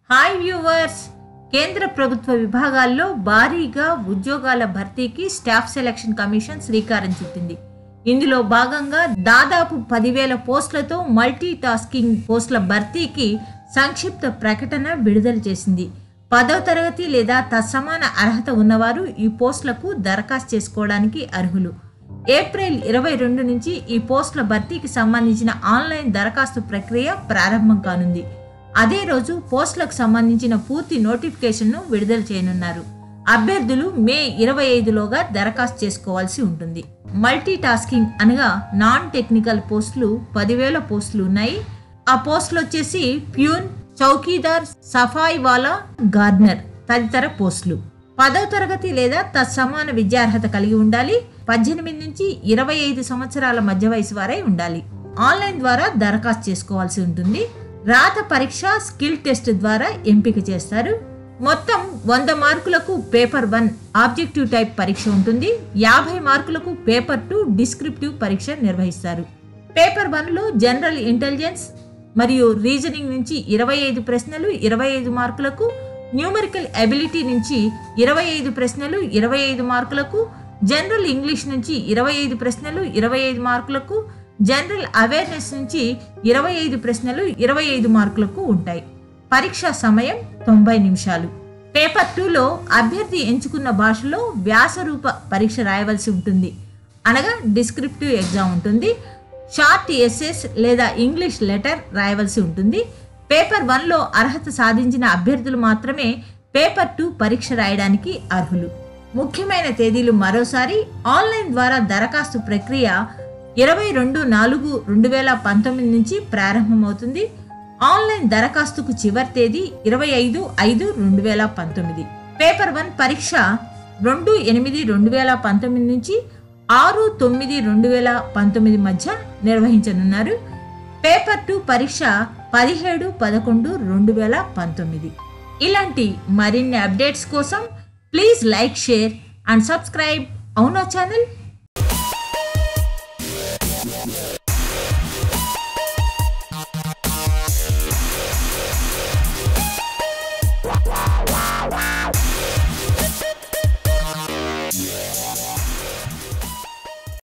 hi viewers కేంద్ర ప్రభుత్వ విభాగాల్లో భారీగా ఉద్యోగాల భర్తీకి స్టాఫ్ సెలక్షన్ కమిషన్ శ్రీకారం చుట్టింది ఇందులో భాగంగా దాదాపు పదివేల పోస్టులతో మల్టీ టాస్కింగ్ పోస్టుల భర్తీకి సంక్షిప్త ప్రకటన విడుదల చేసింది పదో తరగతి లేదా తత్సమాన అర్హత ఉన్నవారు ఈ పోస్టులకు దరఖాస్తు చేసుకోవడానికి అర్హులు ఏప్రిల్ ఇరవై రెండు నుంచి ఈ పోస్టుల భర్తీకి సంబంధించిన ఆన్లైన్ దరఖాస్తు ప్రక్రియ ప్రారంభం కానుంది అదే రోజు పోస్టులకు సంబంధించిన పూర్తి నోటిఫికేషన్ను విడుదల చేయనున్నారు అభ్యర్థులు మే ఇరవై ఐదులోగా దరఖాస్తు చేసుకోవాల్సి ఉంటుంది మల్టీ టాస్కింగ్ అనగా నాన్ టెక్నికల్ పోస్టులు పదివేల పోస్టులు ఉన్నాయి ఆ పోస్టులు వచ్చేసి ప్యూన్ చౌకీదార్ సఫాయి వాలా గార్డనర్ తదితర పోస్టులు పదవ తరగతి లేదా తత్సమాన విద్యార్హత కలిగి ఉండాలి పద్దెనిమిది నుంచి ఇరవై ఐదు సంవత్సరాల మధ్య వయసు వారై ఉండాలి ఆన్లైన్ ద్వారా దరఖాస్తు చేసుకోవాల్సి ఉంటుంది రాత పరీక్ష స్కిల్ టెస్ట్ ద్వారా ఎంపిక చేస్తారు మొత్తం వంద మార్కులకు పేపర్ వన్ ఆబ్జెక్టివ్ టైప్ పరీక్ష ఉంటుంది యాభై మార్కులకు పేపర్ టూ డిస్క్రిప్టివ్ పరీక్ష నిర్వహిస్తారు పేపర్ వన్లో జనరల్ ఇంటెలిజెన్స్ మరియు రీజనింగ్ నుంచి ఇరవై ఐదు ప్రశ్నలు ఇరవై ఐదు మార్కులకు న్యూమరికల్ ఎబిలిటీ నుంచి ఇరవై ఐదు ప్రశ్నలు ఇరవై ఐదు మార్కులకు జనరల్ ఇంగ్లీష్ నుంచి ఇరవై ఐదు ప్రశ్నలు ఇరవై ఐదు మార్కులకు జనరల్ అవేర్నెస్ నుంచి ఇరవై ఐదు ప్రశ్నలు ఇరవై ఐదు మార్కులకు ఉంటాయి పరీక్ష సమయం తొంభై నిమిషాలు పేపర్ టూలో అభ్యర్థి ఎంచుకున్న భాషలో వ్యాసరూప పరీక్ష రాయవలసి ఉంటుంది అనగా డిస్క్రిప్టివ్ ఎగ్జామ్ ఉంటుంది షార్ట్ ఎస్ఎస్ లేదా ఇంగ్లీష్ లెటర్ రాయవలసి ఉంటుంది పేపర్ వన్లో అర్హత సాధించిన అభ్యర్థులు మాత్రమే పేపర్ టూ పరీక్ష రాయడానికి అర్హులు ముఖ్యమైన తేదీలు మరోసారి ఆన్లైన్ ద్వారా దరఖాస్తు ప్రక్రియ ఇరవై రెండు నాలుగు రెండు వేల పంతొమ్మిది నుంచి ప్రారంభమవుతుంది ఆన్లైన్ దరఖాస్తుకు చివరి తేదీ ఇరవై ఐదు ఐదు రెండు వేల పంతొమ్మిది పేపర్ వన్ పరీక్ష రెండు ఎనిమిది రెండు వేల పంతొమ్మిది నుంచి ఆరు తొమ్మిది రెండు వేల పంతొమ్మిది మధ్య నిర్వహించనున్నారు పేపర్ టూ పరీక్ష పదిహేడు పదకొండు రెండు వేల పంతొమ్మిది ఇలాంటి మరిన్ని అప్డేట్స్ కోసం please like share and subscribe అవునా ఛానల్